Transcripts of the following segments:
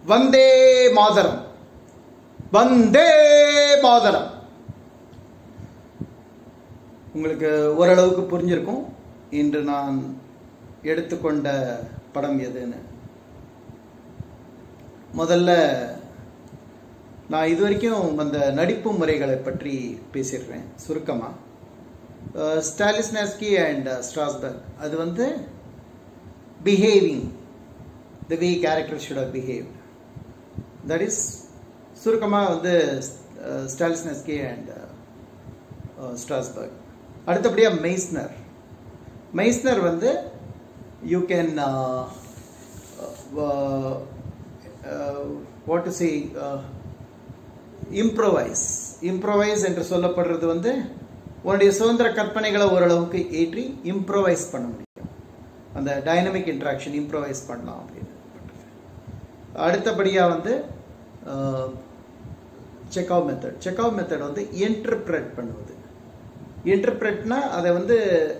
வந்தே மாதரம் வந்தே மாதரம் உங்களுக்கு ஓரளவுக்கு புரிஞ்சிருக்கும் இன்று நான் எடுத்துக்கொண்ட படம் எதுன்னு முதல்ல நான் இது வரைக்கும் அந்த நடிப்பு முறைகளை பற்றி பேசிடுறேன் சுருக்கமாக ஸ்டாலிஸ்னாஸ்கி அண்ட் ஸ்ட்ராஸ்பர்க் அது வந்து behaving the way character should have behave that is சுருக்கமாக வந்து ஸ்டாலிஸ்னஸ்கி அண்ட் ஸ்ட்ராஸ்பர்க் அடுத்தபடியாக மெய்ஸ்னர் மெய்ஸ்னர் வந்து you can what to say improvise improvise என்று சொல்லப்படுறது வந்து உன்னுடைய சுதந்திர கற்பனைகளை ஓரளவுக்கு ஏற்றி இம்ப்ரோவைஸ் பண்ண முடியும் அந்த டைனமிக் இன்ட்ராக்ஷன் இம்ப்ரோவைஸ் பண்ணலாம் அப்படின்னு அடுத்தபடியாக வந்து செக்அவுட் மெத்தட் செக்அவுட் மெத்தட் வந்து இன்டர்பிரட் பண்ணுவது இன்டர்பிரட்னா அதை வந்து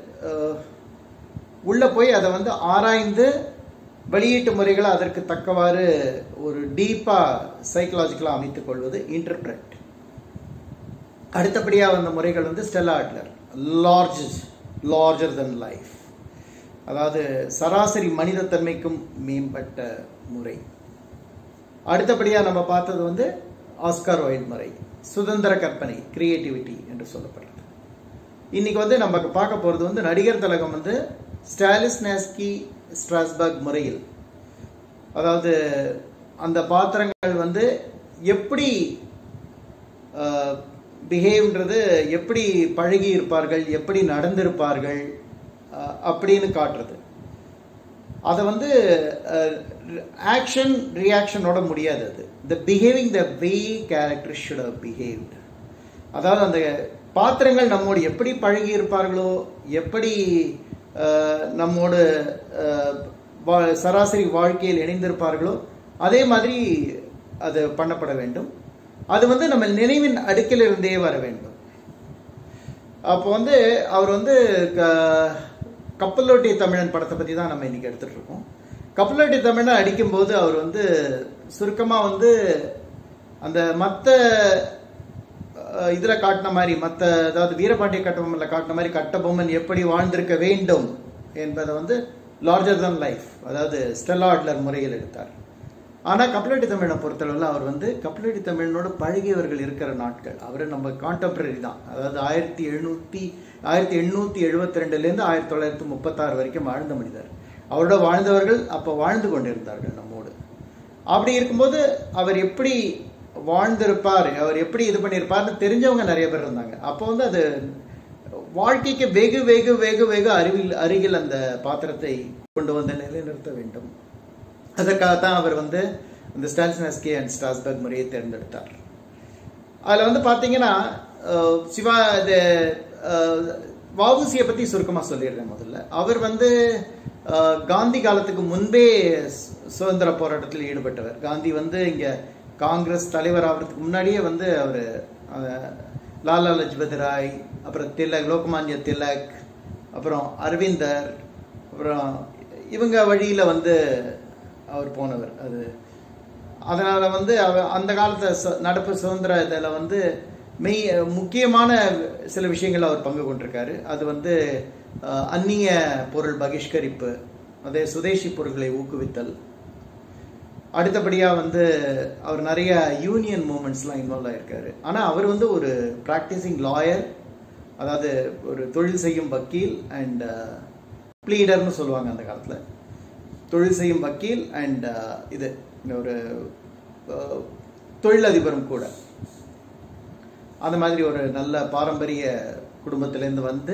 உள்ளே போய் அதை வந்து ஆராய்ந்து வெளியீட்டு முறைகளை அதற்கு தக்கவாறு ஒரு டீப்பாக சைக்கலாஜிக்கலாக அமைத்துக் கொள்வது இன்டர்பிரட் அடுத்தபடியாக வந்த முறைகள் வந்து Stella Adler large larger than life அதாவது சராசரி மனிதத்தன்மைக்கும் மேம்பட்ட முறை அடுத்தபடியாக நம்ம பார்த்தது வந்து ஆஸ்கார் ஒயிட் முறை சுதந்திர கற்பனை கிரியேட்டிவிட்டி என்று சொல்லப்படுறது இன்னைக்கு வந்து நம்ம பார்க்க போகிறது வந்து நடிகர் தலகம் வந்து ஸ்டாலிஸ் நாஸ்கி ஸ்ட்ராஸ்பர்க் முறையில் அதாவது அந்த பாத்திரங்கள் வந்து எப்படி பிஹேவ்ன்றது எப்படி பழகி இருப்பார்கள் எப்படி நடந்திருப்பார்கள் அப்படின்னு காட்டுறது அதை வந்து ஆக்ஷன் ரியாக்ஷனோட முடியாது அது the behaving the way character should have behaved அதாவது அந்த பாத்திரங்கள் நம்மோடு எப்படி பழகி இருப்பார்களோ எப்படி நம்மோடு சராசரி வாழ்க்கையில் இணைந்திருப்பார்களோ அதே மாதிரி அது பண்ணப்பட வேண்டும் அது வந்து நம்ம நினைவின் அடுக்கில் இருந்தே வர வேண்டும் அப்போ வந்து அவர் வந்து கப்பலோட்டி தமிழன் படத்தை பற்றி தான் நம்ம இன்னைக்கு எடுத்துட்டு இருக்கோம் கப்பலோட்டி தமிழனை அடிக்கும்போது அவர் வந்து சுருக்கமாக வந்து அந்த மற்ற இதில் காட்டின மாதிரி மற்ற அதாவது வீரபாண்டிய கட்டபொம்மனில் காட்டின மாதிரி கட்டபொம்மன் எப்படி வாழ்ந்திருக்க வேண்டும் என்பதை வந்து லார்ஜர் தன் லைஃப் அதாவது ஸ்டெல்லா ஆட்லர் முறையில் எடுத்தார் ஆனால் கப்பலட்டி தமிழனை பொறுத்தளவில் அவர் வந்து கப்பலட்டி தமிழனோட பழகியவர்கள் இருக்கிற நாட்கள் அவர் நம்ம கான்டெம்பரரி தான் அதாவது ஆயிரத்தி எழுநூற்றி ஆயிரத்தி எண்ணூற்றி எழுபத்தி ரெண்டுலேருந்து ஆயிரத்தி தொள்ளாயிரத்தி முப்பத்தாறு வரைக்கும் வாழ்ந்த மனிதர் அவரோட வாழ்ந்தவர்கள் அப்போ வாழ்ந்து கொண்டிருந்தார்கள் நம்மோடு அப்படி இருக்கும்போது அவர் எப்படி வாழ்ந்திருப்பார் அவர் எப்படி இது பண்ணியிருப்பார்னு தெரிஞ்சவங்க நிறைய பேர் இருந்தாங்க அப்போ வந்து அது வாழ்க்கைக்கு வெகு வெகு வெகு வெகு அருகில் அருகில் அந்த பாத்திரத்தை கொண்டு வந்து நிலைநிறுத்த வேண்டும் அதற்காகத்தான் அவர் வந்து இந்த ஸ்டான்ஸ்னஸ்கே அண்ட் ஸ்டாஸ்பர்க் முறையை தேர்ந்தெடுத்தார் அதில் வந்து பார்த்தீங்கன்னா சிவா இது வவுசியை பற்றி சுருக்கமாக சொல்லிடுறேன் முதல்ல அவர் வந்து காந்தி காலத்துக்கு முன்பே சுதந்திர போராட்டத்தில் ஈடுபட்டவர் காந்தி வந்து இங்கே காங்கிரஸ் தலைவர் ஆகிறதுக்கு முன்னாடியே வந்து அவர் லாலா லஜ்பத் ராய் அப்புறம் திலக் லோகமான்ய திலக் அப்புறம் அரவிந்தர் அப்புறம் இவங்க வழியில் வந்து அவர் போனவர் அது அதனால் வந்து அவ அந்த காலத்து நடப்பு சுதந்திர இதில் வந்து மெய் முக்கியமான சில விஷயங்கள் அவர் பங்கு கொண்டிருக்காரு அது வந்து அந்நிய பொருள் பகிஷ்கரிப்பு அதே சுதேசி பொருட்களை ஊக்குவித்தல் அடுத்தபடியாக வந்து அவர் நிறைய யூனியன் மூமெண்ட்ஸ்லாம் இன்வால்வ் ஆகிருக்காரு ஆனால் அவர் வந்து ஒரு ப்ராக்டிசிங் லாயர் அதாவது ஒரு தொழில் செய்யும் வக்கீல் அண்ட் ப்ளீடர்னு சொல்லுவாங்க அந்த காலத்தில் தொழில் செய்யும் வக்கீல் அண்ட் இது ஒரு தொழிலதிபரும் கூட அந்த மாதிரி ஒரு நல்ல பாரம்பரிய குடும்பத்திலேருந்து வந்து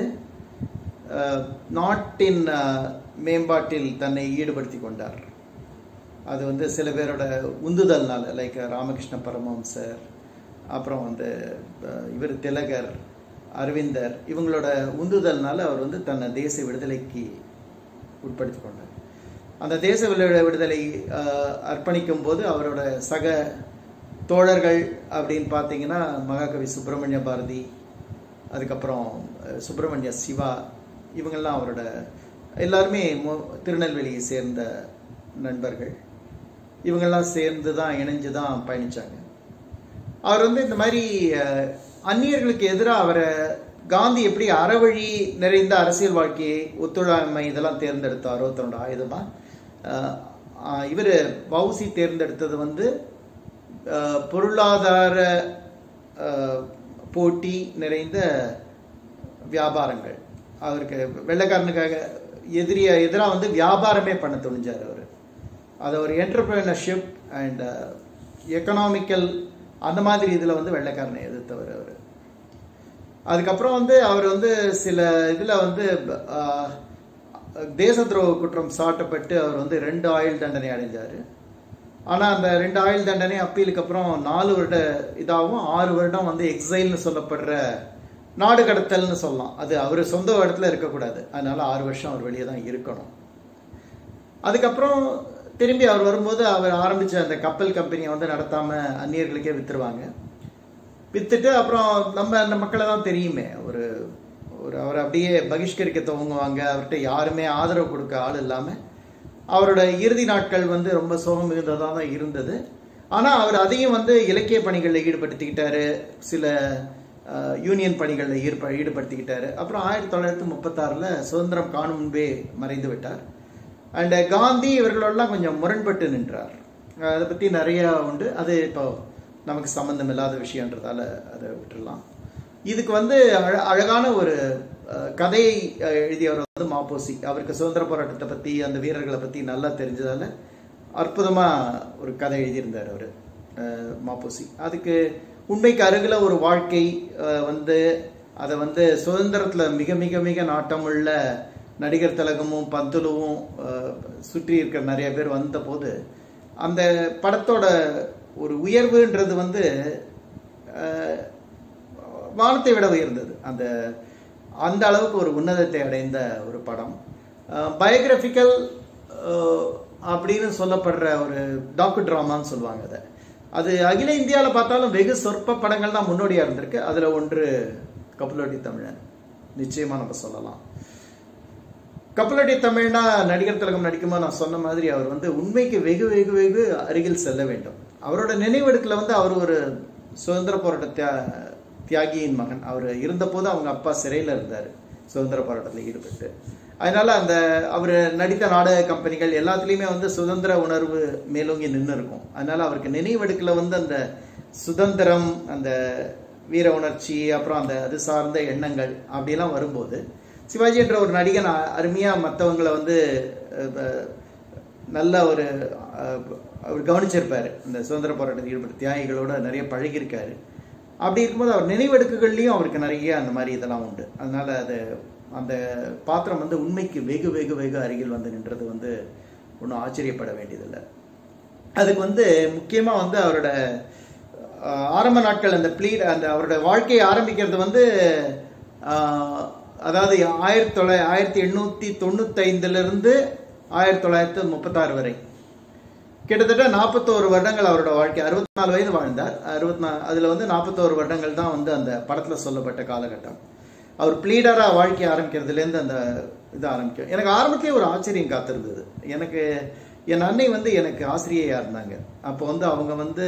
நாட்டின் மேம்பாட்டில் தன்னை ஈடுபடுத்தி கொண்டார் அது வந்து சில பேரோட உந்துதல்னால லைக் ராமகிருஷ்ண பரமஹம்சர் அப்புறம் வந்து இவர் திலகர் அரவிந்தர் இவங்களோட உந்துதல்னால அவர் வந்து தன்னை தேச விடுதலைக்கு உட்படுத்தி கொண்டார் அந்த தேச விடுதலை அர்ப்பணிக்கும் போது அவரோட சக தோழர்கள் அப்படின்னு பார்த்தீங்கன்னா மகாகவி சுப்பிரமணிய பாரதி அதுக்கப்புறம் சுப்பிரமணிய சிவா இவங்கெல்லாம் அவரோட எல்லாருமே திருநெல்வேலியை சேர்ந்த நண்பர்கள் இவங்கெல்லாம் சேர்ந்து தான் இணைஞ்சு தான் பயணிச்சாங்க அவர் வந்து இந்த மாதிரி அஹ், அந்நியர்களுக்கு எதிராக அவரை காந்தி எப்படி அறவழி நிறைந்த அரசியல் வாழ்க்கையை ஒத்துழைமை இதெல்லாம் தேர்ந்தெடுத்தாரோ தன்னோட ஆயுதமா இவர் வவுசி தேர்ந்தெடுத்தது வந்து அஹ், பொருளாதார அஹ், போட்டி நிறைந்த வியாபாரங்கள் அவருக்கு வெள்ளைக்காரனுக்காக எதிரிய எதிராக வந்து வியாபாரமே பண்ண துணிஞ்சார் அவர் அது ஒரு என்டர்பிரினர்ஷிப் அண்ட் எக்கனாமிக்கல் அந்த மாதிரி இதில் வந்து வெள்ளைக்காரனை எதிர்த்தவர் அவர் அதுக்கப்புறம் வந்து அவர் வந்து சில இதில் வந்து ஆஹ், தேச துரோக குற்றம் சாட்டப்பட்டு அவர் வந்து ரெண்டு ஆயுள் தண்டனை அடைஞ்சார் ஆனால் அந்த ரெண்டு ஆயுள் தண்டனை அப்பீலுக்கு அப்புறம் நாலு வருட இதாகவும் ஆறு வருடம் வந்து எக்ஸைல்னு சொல்லப்படுற நாடு கடத்தல்னு சொல்லலாம் அது அவர் சொந்த இடத்துல இருக்கக்கூடாது அதனால ஆறு வருஷம் அவர் வெளியே தான் இருக்கணும் அதுக்கப்புறம் திரும்பி அவர் வரும்போது அவர் ஆரம்பிச்ச அந்த கப்பல் கம்பெனியை வந்து நடத்தாம அந்நியர்களுக்கே வித்துருவாங்க வித்துட்டு அப்புறம் நம்ம அந்த மக்களை தான் தெரியுமே ஒரு ஒரு அவரை அப்படியே பகிஷ்கரிக்க துவங்குவாங்க அவர்கிட்ட யாருமே ஆதரவு கொடுக்க ஆள் இல்லாம அவரோட இறுதி நாட்கள் வந்து ரொம்ப சோகம் மிகுந்ததாக தான் இருந்தது ஆனால் அவர் அதையும் வந்து இலக்கிய பணிகளில் ஈடுபடுத்திக்கிட்டாரு சில அஹ், யூனியன் பணிகளில் ஈடுப ஈடுபடுத்திக்கிட்டாரு அப்புறம் ஆயிரத்தி தொள்ளாயிரத்தி முப்பத்தாறில் சுதந்திரம் காணும் முன்பே மறைந்து விட்டார் அண்ட் காந்தி இவர்களோடலாம் கொஞ்சம் முரண்பட்டு நின்றார் அஹ் அதை பற்றி நிறைய உண்டு அது இப்போ நமக்கு சம்பந்தம் இல்லாத விஷயன்றதால அதை விட்டுறலாம் இதுக்கு வந்து அழ அழகான ஒரு அஹ், கதையை அஹ், எழுதியவர் வந்து மாப்போசி அவருக்கு சுதந்திர போராட்டத்தை பற்றி அந்த வீரர்களை பற்றி நல்லா தெரிஞ்சதால அற்புதமாக ஒரு கதை எழுதியிருந்தார் அவர் மாப்போசி அதுக்கு உண்மைக்கு அருகில் ஒரு வாழ்க்கை அஹ், வந்து அதை வந்து சுதந்திரத்தில் மிக மிக மிக நாட்டமுள்ள நடிகர் திலகமும் பந்துலுவும் அஹ், சுற்றி இருக்கிற நிறைய பேர் வந்த போது அந்த படத்தோட ஒரு உயர்வுன்றது வந்து அஹ், வானத்தை விட உயர்ந்தது அந்த அந்த அளவுக்கு ஒரு உன்னதத்தை அடைந்த ஒரு படம் பயோகிராஃபிக்கல் அப்படின்னு சொல்லப்படுற ஒரு டாக்கு ட்ராமான்னு சொல்லுவாங்க அதை அது அகில இந்தியாவில் பார்த்தாலும் வெகு சொற்ப படங்கள் தான் முன்னோடியாக இருந்திருக்கு அதில் ஒன்று கப்பலோட்டி தமிழன் நிச்சயமாக நம்ம சொல்லலாம் கப்பலடி தமிழ்னா நடிகர் திலகம் நடிக்கும்போது நான் சொன்ன மாதிரி அவர் வந்து உண்மைக்கு வெகு வெகு வெகு அருகில் செல்ல வேண்டும் அவரோட நினைவெடுக்கில் வந்து அவர் ஒரு சுதந்திர போராட்ட தியா- தியாகியின் மகன் அவர் இருந்தபோது அவங்க அப்பா சிறையில் இருந்தார் சுதந்திர போராட்டத்தில் ஈடுபட்டு அதனால அந்த அவர் நடித்த நாடக கம்பெனிகள் எல்லாத்துலேயுமே வந்து சுதந்திர உணர்வு மேலோங்கி நின்று இருக்கும் அதனால அவருக்கு நினைவெடுக்கில் வந்து அந்த சுதந்திரம் அந்த வீர உணர்ச்சி அப்புறம் அந்த அது சார்ந்த எண்ணங்கள் அப்படிலாம் வரும்போது சிவாஜி என்ற ஒரு நடிகன் அ- அருமையா மற்றவங்களை வந்து அஹ், அஹ், நல்ல ஒரு அஹ், அவர் கவனிச்சிருப்பாரு இந்த சுதந்திர போராட்டத்தில் ஈடுபட்ட தியாகிகளோட நிறைய பழகியிருக்காரு அப்படி இருக்கும்போது அவர் நினைவெடுக்குகள்லையும் அவருக்கு நிறைய அந்த மாதிரி இதெல்லாம் உண்டு அதனால அது அந்த பாத்திரம் வந்து உண்மைக்கு வெகு வெகு வெகு அருகில் வந்து நின்றது வந்து ஒன்றும் ஆச்சரியப்பட வேண்டியதில்லை அதுக்கு வந்து முக்கியமாக வந்து அவரோட அஹ், ஆரம்ப நாட்கள் அந்த ப்ளீட் அந்த அவரோட வாழ்க்கையை ஆரம்பிக்கிறது வந்து அஹ், அதாவது ஆயிரத்தி தொள்ளாயிரத்தி ஆயிரத்தி எண்ணூற்றி தொண்ணூத்தைந்துலேருந்து ஆயிரத்தி தொள்ளாயிரத்தி முப்பத்தாறு வரை கிட்டத்தட்ட நாற்பத்தோரு வருடங்கள் அவரோட வாழ்க்கை அறுபத்தி நாலு வயது வாழ்ந்தார் அறுபத்தி நாலு அதில் வந்து நாற்பத்தோரு வருடங்கள் தான் வந்து அந்த படத்தில் சொல்லப்பட்ட காலகட்டம் அவர் ப்ளீடராக வாழ்க்கை ஆரம்பிக்கிறதுலேருந்து அந்த இது ஆரம்பிக்கும் எனக்கு ஆரம்பத்திலே ஒரு ஆச்சரியம் காத்திருந்தது எனக்கு என் அன்னை வந்து எனக்கு ஆசிரியையாக இருந்தாங்க அப்போ வந்து அவங்க வந்து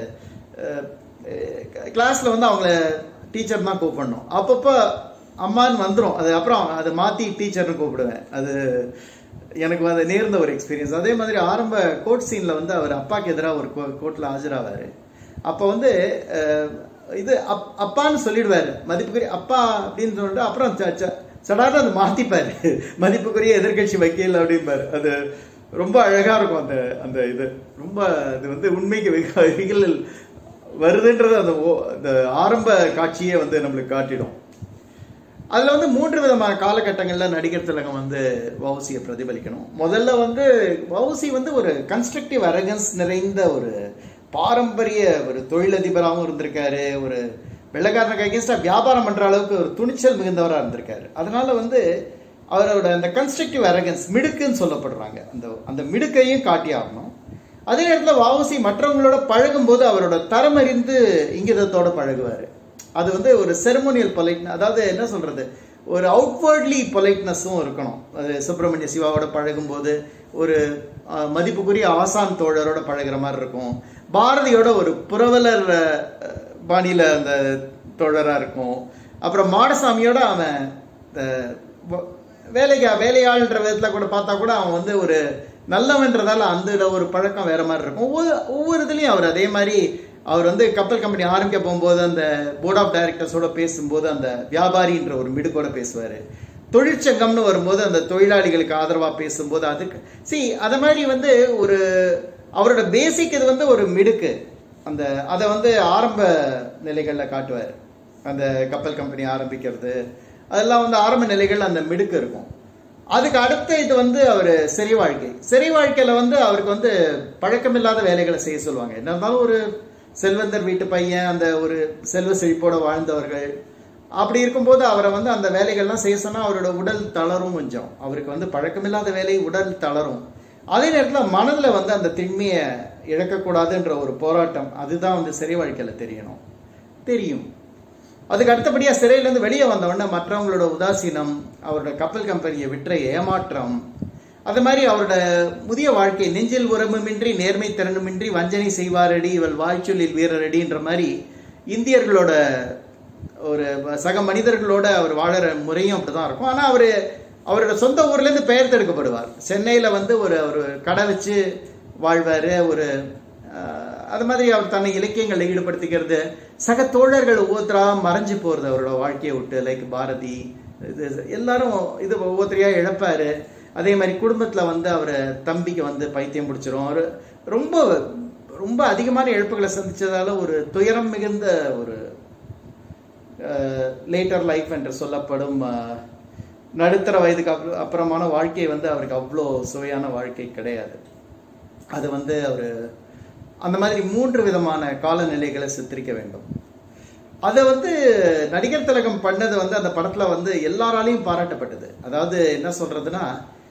கிளாஸில் வந்து அவங்கள டீச்சர் தான் கூப்பிடணும் அப்பப்போ அம்மான்னு வந்துடும் அது அப்புறம் அதை மாற்றி டீச்சர்னு கூப்பிடுவேன் அது எனக்கு அது நேர்ந்த ஒரு எக்ஸ்பீரியன்ஸ் அதே மாதிரி ஆரம்ப கோர்ட் சீனில் வந்து அவர் அப்பாவுக்கு எதிராக ஒரு கோர்ட்டில் ஆஜராவார் அப்போ வந்து அஹ், இது அப் அப்பான்னு சொல்லிடுவார் மதிப்புக்குரிய அப்பா அப்படின்னு சொல்லிட்டு அப்புறம் ச- ச- சடார்னு அதை மாற்றிப்பார் மதிப்புக்குரிய எதிர்க்கட்சி வக்கீல் அப்படிம்பார் அது ரொம்ப அழகாக இருக்கும் அந்த அந்த இது ரொம்ப அது வந்து உண்மைக்கு வெகு அருகில் வருதுன்றது அந்த ஓ- அந்த ஆரம்ப காட்சியே வந்து நம்மளுக்கு காட்டிடும் அதுல வந்து மூன்று விதமான காலகட்டங்கள்ல நடிகர் திலகம் வந்து வவுசியை பிரதிபலிக்கணும் முதல்ல வந்து வவுசி வந்து ஒரு கன்ஸ்ட்ரக்டிவ் அரகன்ஸ் நிறைந்த ஒரு பாரம்பரிய ஒரு தொழிலதிபராகவும் இருந்திருக்காரு ஒரு வெள்ளைக்காரனுக்கு அகேன்ஸ்டா வியாபாரம் பண்ற அளவுக்கு ஒரு துணிச்சல் மிகுந்தவரா இருந்திருக்காரு அதனால வந்து அவரோட அந்த கன்ஸ்ட்ரக்டிவ் அரகன்ஸ் மிடுக்குன்னு சொல்லப்படுறாங்க அந்த அந்த மிடுக்கையும் காட்டி ஆகணும் அதே நேரத்தில் வவுசி மற்றவங்களோட பழகும்போது அவரோட தரம் அறிந்து இங்கிதத்தோட பழகுவார் அது வந்து ஒரு செரமோனியல் பொலைட் அதாவது என்ன சொல்றது ஒரு அவுட்வர்ட்லி பொலைட்னஸும் இருக்கணும் அது சுப்பிரமணிய சிவாவோட பழகும்போது ஒரு அஹ், மதிப்புக்குரிய ஆசான் தோழரோட பழகுற மாதிரி இருக்கும் பாரதியோட ஒரு புரவலர் அஹ், பாணியில அந்த தோழரா இருக்கும் அப்புறம் மாடசாமியோட அவன் அஹ், வ- வேலைக்கு வேலையாள்ன்ற விதத்துல கூட பார்த்தா கூட அவன் வந்து ஒரு நல்லவன்றதால அந்த ஒரு பழக்கம் வேற மாதிரி இருக்கும் ஒவ்வொரு ஒவ்வொரு இதுலயும் அவர் அதே மாதிரி அவர் வந்து கப்பல் கம்பெனி ஆரம்பிக்க போகும்போது அந்த போர்ட் ஆஃப் டைரக்டர்ஸோட பேசும்போது அந்த வியாபாரின்ற ஒரு மிடுக்கோட பேசுவாரு தொழிற்சங்கம்னு வரும்போது அந்த தொழிலாளிகளுக்கு ஆதரவா பேசும்போது அதுக்கு சி அத மாதிரி வந்து ஒரு அவரோட பேசிக் இது வந்து ஒரு மிடுக்கு அந்த அதை வந்து ஆரம்ப நிலைகள்ல காட்டுவார் அந்த கப்பல் கம்பெனி ஆரம்பிக்கிறது அதெல்லாம் வந்து ஆரம்ப நிலைகள்ல அந்த மிடுக்கு இருக்கும் அதுக்கு அடுத்த இது வந்து அவர் சிறை வாழ்க்கை சிறை வாழ்க்கையில வந்து அவருக்கு வந்து பழக்கமில்லாத வேலைகளை செய்ய சொல்லுவாங்க என்ன இருந்தாலும் ஒரு செல்வந்தர் வீட்டு பையன் அந்த ஒரு செல்வ செழிப்போட வாழ்ந்தவர்கள் அப்படி இருக்கும்போது அவரை வந்து அந்த வேலைகள்லாம் செய்ய சொன்னா அவரோட உடல் தளரும் கொஞ்சம் அவருக்கு வந்து பழக்கமில்லாத வேலை உடல் தளரும் அதே நேரத்தில் மனதில் வந்து அந்த திண்மையை இழக்கக்கூடாதுன்ற ஒரு போராட்டம் அதுதான் வந்து சிறை வாழ்க்கையில தெரியணும் தெரியும் அதுக்கு அடுத்தபடியா சிறையிலேருந்து வெளியே வந்த உடனே மற்றவங்களோட உதாசீனம் அவரோட கப்பல் கம்பெனியை விற்ற ஏமாற்றம் அது மாதிரி அவரோட முதிய வாழ்க்கை நெஞ்சில் உரமுமின்றி நேர்மை திறனுமின்றி வஞ்சனை செய்வாரடி இவள் வாழ்ச்சொல்லில் வீரரடின்ற மாதிரி இந்தியர்களோட ஒரு சக மனிதர்களோட அவர் வாழற முறையும் அப்படிதான் இருக்கும் ஆனா அவரு அவரோட சொந்த ஊர்ல இருந்து பெயர் தடுக்கப்படுவார் சென்னையில வந்து ஒரு ஒரு கடை வச்சு வாழ்வாரு ஒரு அஹ், அது மாதிரி அவர் தன்னை இலக்கியங்களில் ஈடுபடுத்திக்கிறது சக தோழர்கள் ஒவ்வொருத்தரா மறைஞ்சு போறது அவரோட வாழ்க்கையை விட்டு லைக் பாரதி இது எல்லாரும் இது ஒவ்வொருத்தரையா இழப்பாரு அதே மாதிரி குடும்பத்துல வந்து அவர் தம்பிக்கு வந்து பைத்தியம் பிடிச்சிரும் அவர் ரொம்ப ரொம்ப அதிகமான இழப்புகளை சந்திச்சதால ஒரு துயரம் மிகுந்த ஒரு லேட்டர் லைஃப் என்று சொல்லப்படும் அஹ், நடுத்தர வயதுக்கு அப்புற- அப்புறமான வாழ்க்கை வந்து அவருக்கு அவ்வளோ சுவையான வாழ்க்கை கிடையாது அது வந்து அவர் அந்த மாதிரி மூன்று விதமான காலநிலைகளை சித்தரிக்க வேண்டும் அதை வந்து நடிகர் திலகம் பண்ணது வந்து அந்த படத்துல வந்து எல்லாராலையும் பாராட்டப்பட்டது அதாவது என்ன சொல்றதுன்னா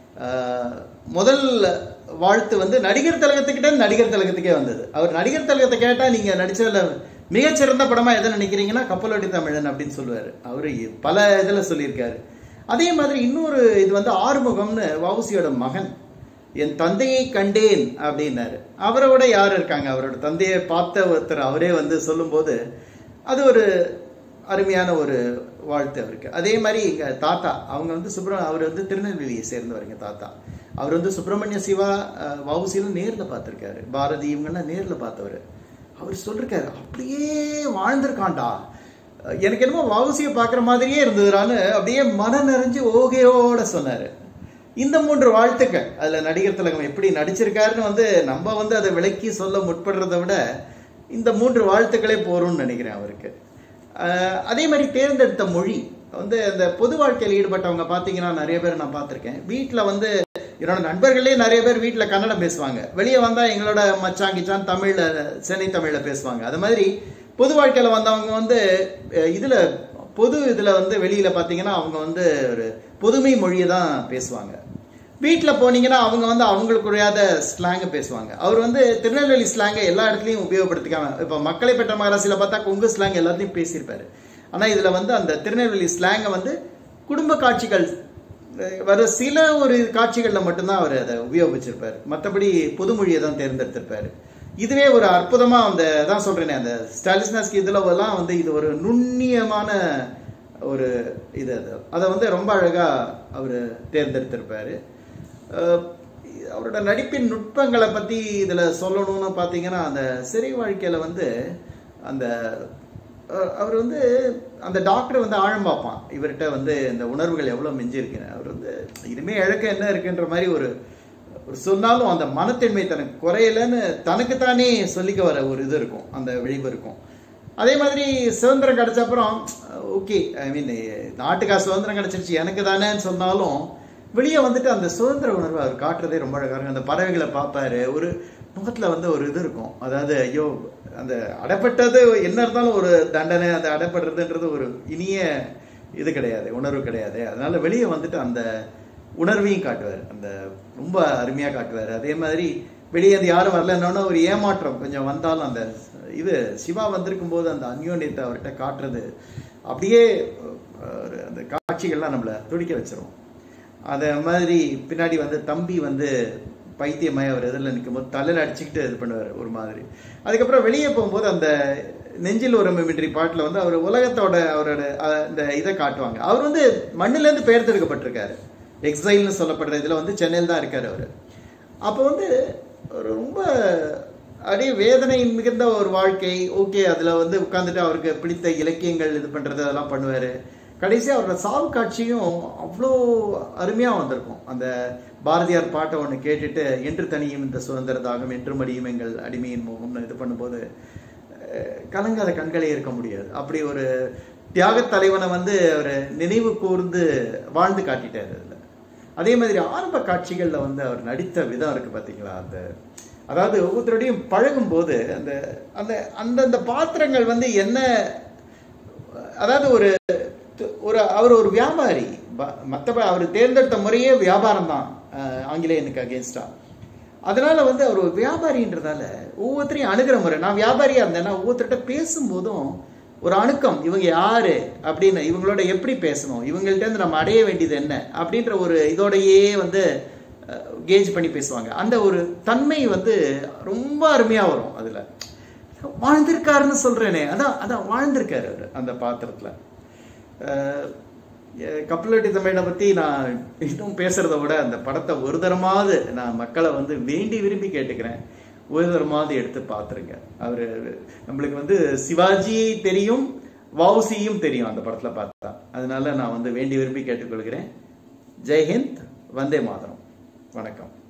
ஆஹ், முதல் வாழ்த்து வந்து நடிகர் திலகத்துக்கிட்ட இருந்து நடிகர் திலகத்துக்கே வந்தது அவர் நடிகர் திலகத்தை கேட்டா நீங்க நடிச்சதுல மிகச்சிறந்த படமா எதை நினைக்கிறீங்கன்னா கப்பலோடி தமிழன் அப்படின்னு சொல்லுவாரு அவரு பல இதுல சொல்லியிருக்காரு அதே மாதிரி இன்னொரு இது வந்து ஆறுமுகம்னு வவுசியோட மகன் என் தந்தையை கண்டேன் அப்படின்னாரு அவரோட யார் இருக்காங்க அவரோட தந்தையை பார்த்த ஒருத்தர் அவரே வந்து சொல்லும்போது அது ஒரு அருமையான ஒரு வாழ்த்து அவருக்கு அதே மாதிரி எங்க தாத்தா அவங்க வந்து சுப்ர அவர் வந்து திருநெல்வேலியை சேர்ந்தவருங்க தாத்தா அவர் வந்து சுப்பிரமணிய சிவா வவுசியிலும் நேர்ல பார்த்திருக்காரு பாரதி இவங்கெல்லாம் நேர்ல பார்த்தவர் அவர் சொல்லிருக்காரு அப்படியே வாழ்ந்திருக்கான்டா எனக்கு என்னமோ வவுசியை பார்க்குற மாதிரியே இருந்ததுடான்னு அப்படியே மன நிறைஞ்சு ஓகையோட சொன்னாரு இந்த மூன்று வாழ்த்துக்கள் அதுல நடிகர் திலகம் எப்படி நடிச்சிருக்காருன்னு வந்து நம்ம வந்து அதை விளக்கி சொல்ல முற்படுறதை விட இந்த மூன்று வாழ்த்துக்களே போரும்னு நினைக்கிறேன் அவருக்கு அஹ் அதே மாதிரி தேர்ந்தெடுத்த மொழி வந்து இந்த பொது வாழ்க்கையில் ஈடுபட்டவங்க பார்த்தீங்கன்னா நிறைய பேர் நான் பார்த்துருக்கேன் வீட்டில் வந்து என்னோட நண்பர்களே நிறைய பேர் வீட்டில் கன்னடம் பேசுவாங்க வெளியே வந்தால் எங்களோட மச்சான் கிச்சான் தமிழில் சென்னை தமிழில் பேசுவாங்க அது மாதிரி பொது வாழ்க்கையில் வந்தவங்க வந்து அஹ் இதுல பொது இதில் வந்து வெளியில் பார்த்தீங்கன்னா அவங்க வந்து ஒரு பொதுமை மொழியை தான் பேசுவாங்க வீட்டில் போனீங்கன்னா அவங்க வந்து அவங்களுக்கு உரையாத ஸ்லாங்கை பேசுவாங்க அவர் வந்து திருநெல்வேலி ஸ்லாங்கை எல்லா இடத்துலையும் உபயோகப்படுத்திக்காம இப்போ மக்களை பெற்ற மகராசியில் பார்த்தா கொங்கு ஸ்லாங் எல்லாத்தையும் பேசியிருப்பாரு ஆனால் இதில் வந்து அந்த திருநெல்வேலி ஸ்லாங்கை வந்து குடும்ப காட்சிகள் அஹ், வர சில ஒரு காட்சிகளில் மட்டும்தான் அவர் அதை உபயோகிச்சிருப்பார் மற்றபடி பொதுமொழியை தான் தேர்ந்தெடுத்திருப்பாரு இதுவே ஒரு அற்புதமா அந்த தான் சொல்றேனே அந்த ஸ்டாலிஸ்னாஸ்கி இதுல எல்லாம் வந்து இது ஒரு நுண்ணியமான ஒரு இது அது அதை வந்து ரொம்ப அழகா அவர் தேர்ந்தெடுத்திருப்பாரு அஹ் அவரோட நடிப்பின் நுட்பங்களை பத்தி இதுல சொல்லணும்னு பாத்தீங்கன்னா அந்த சிறை வாழ்க்கையில வந்து அந்த அஹ் அவர் வந்து அந்த டாக்டர் வந்து ஆழம் பார்ப்பான் இவர்கிட்ட வந்து இந்த உணர்வுகள் எவ்வளவு மிஞ்சி இருக்குன்னு அவர் வந்து இனிமே இழக்க என்ன இருக்குன்ற மாதிரி ஒரு ஒரு சொன்னாலும் அந்த மனத்தன்மை தனக்கு குறையலன்னு தனக்குத்தானே சொல்லிக்க வர ஒரு இது இருக்கும் அந்த விழிவு இருக்கும் அதே மாதிரி சுதந்திரம் கிடைச்ச அப்புறம் ஓகே ஐ மீன் நாட்டுக்கா சுதந்திரம் கிடைச்சிருச்சு எனக்கு தானேன்னு சொன்னாலும் வெளியே வந்துட்டு அந்த சுதந்திர உணர்வை அவர் காட்டுறதே ரொம்ப அழகா இருக்கும் அந்த பறவைகளை பார்ப்பாரு ஒரு முகத்துல வந்து ஒரு இது இருக்கும் அதாவது ஐயோ அந்த அடைப்பட்டது என்ன இருந்தாலும் ஒரு தண்டனை அந்த அடைப்படுறதுன்றது ஒரு இனிய இது கிடையாது உணர்வு கிடையாது அதனால வெளியே வந்துட்டு அந்த உணர்வையும் காட்டுவார் அந்த ரொம்ப அருமையா காட்டுவார் அதே மாதிரி வெளியே அது யாரும் வரலன்னொன்னே ஒரு ஏமாற்றம் கொஞ்சம் வந்தாலும் அந்த இது சிவா வந்திருக்கும் போது அந்த அந்யோன்யத்தை அவர்கிட்ட காட்டுறது அப்படியே ஒரு அந்த காட்சி காட்சிகள்லாம் நம்மளை துடிக்க வச்சிரும் அதே மாதிரி பின்னாடி வந்து தம்பி வந்து பைத்தியமாய் அவர் எதிரில் நிற்கும் போது தலையில் அடிச்சுக்கிட்டு இது பண்ணுவார் ஒரு மாதிரி அதுக்கப்புறம் வெளியே போகும்போது அந்த நெஞ்சில் ஒரு மிமிட்ரி பாட்டில் வந்து அவர் உலகத்தோட அவரோட அஹ், இந்த இதை காட்டுவாங்க அவர் வந்து மண்ணிலேருந்து பெயர்த்தெடுக்கப்பட்டிருக்காரு எக்ஸைல்னு சொல்லப்படுற இதில் வந்து சென்னையில் தான் இருக்கார் அவர் அப்போ வந்து ஒரு ரொம்ப அப்படியே வேதனை மிகுந்த ஒரு வாழ்க்கை ஓகே அதில் வந்து உட்காந்துட்டு அவருக்கு பிடித்த இலக்கியங்கள் இது பண்ணுறது அதெல்லாம் பண்ணுவார் கடைசியாக அவரோட சாவு காட்சியும் அவ்வளோ அருமையாக வந்திருக்கும் அந்த பாரதியார் பாட்டை ஒன்று கேட்டுட்டு என்று தனியும் இந்த சுதந்திர தாகம் என்று மடியும் எங்கள் அடிமையின் முகம்னு இது பண்ணும்போது அஹ், கலங்காத கண்களே இருக்க முடியாது அப்படி ஒரு தியாகத் தலைவனை வந்து அவர் நினைவு கூர்ந்து வாழ்ந்து காட்டிட்டார் அதில் அதே மாதிரி ஆரம்ப காட்சிகளில் வந்து அவர் நடித்த விதம் இருக்கு பார்த்தீங்களா அந்த அதாவது ஒவ்வொருத்தரோடையும் பழகும்போது அந்த அந்த அந்தந்த பாத்திரங்கள் வந்து என்ன அதாவது ஒரு ஒரு அவர் ஒரு வியாபாரி மற்ற அவர் தேர்ந்தெடுத்த முறையே வியாபாரம் தான் ஆங்கிலேயனுக்கு அகேன்ஸ்டா அதனால வந்து அவர் ஒரு வியாபாரின்றதால ஒவ்வொருத்தரையும் அணுகிற முறை நான் வியாபாரியா இருந்தேன்னா ஒவ்வொருத்தர்கிட்ட பேசும்போதும் ஒரு அணுக்கம் இவங்க யாரு அப்படின்னு இவங்களோட எப்படி பேசணும் இவங்கள்ட்ட இருந்து நம்ம அடைய வேண்டியது என்ன அப்படின்ற ஒரு இதோடையே வந்து கேஜ் பண்ணி பேசுவாங்க அந்த ஒரு தன்மை வந்து ரொம்ப அருமையா வரும் அதுல வாழ்ந்திருக்காருன்னு சொல்றேனே அதான் அதான் வாழ்ந்திருக்காரு அவர் அந்த பாத்திரத்துல அஹ், எ- கப்பலட்டி தமிழனை பத்தி நான் இன்னும் பேசுறத விட அந்த படத்தை ஒரு தரமாவது நான் மக்களை வந்து வேண்டி விரும்பி கேட்டுக்கிறேன் ஒரு தரமாவது எடுத்து பார்த்துருங்க அவரு நம்மளுக்கு வந்து சிவாஜி தெரியும் வவுசியும் தெரியும் அந்த படத்துல பார்த்தா அதனால நான் வந்து வேண்டி விரும்பி கேட்டுக்கொள்கிறேன் ஜெய்ஹிந்த் வந்தே மாதரம் வணக்கம்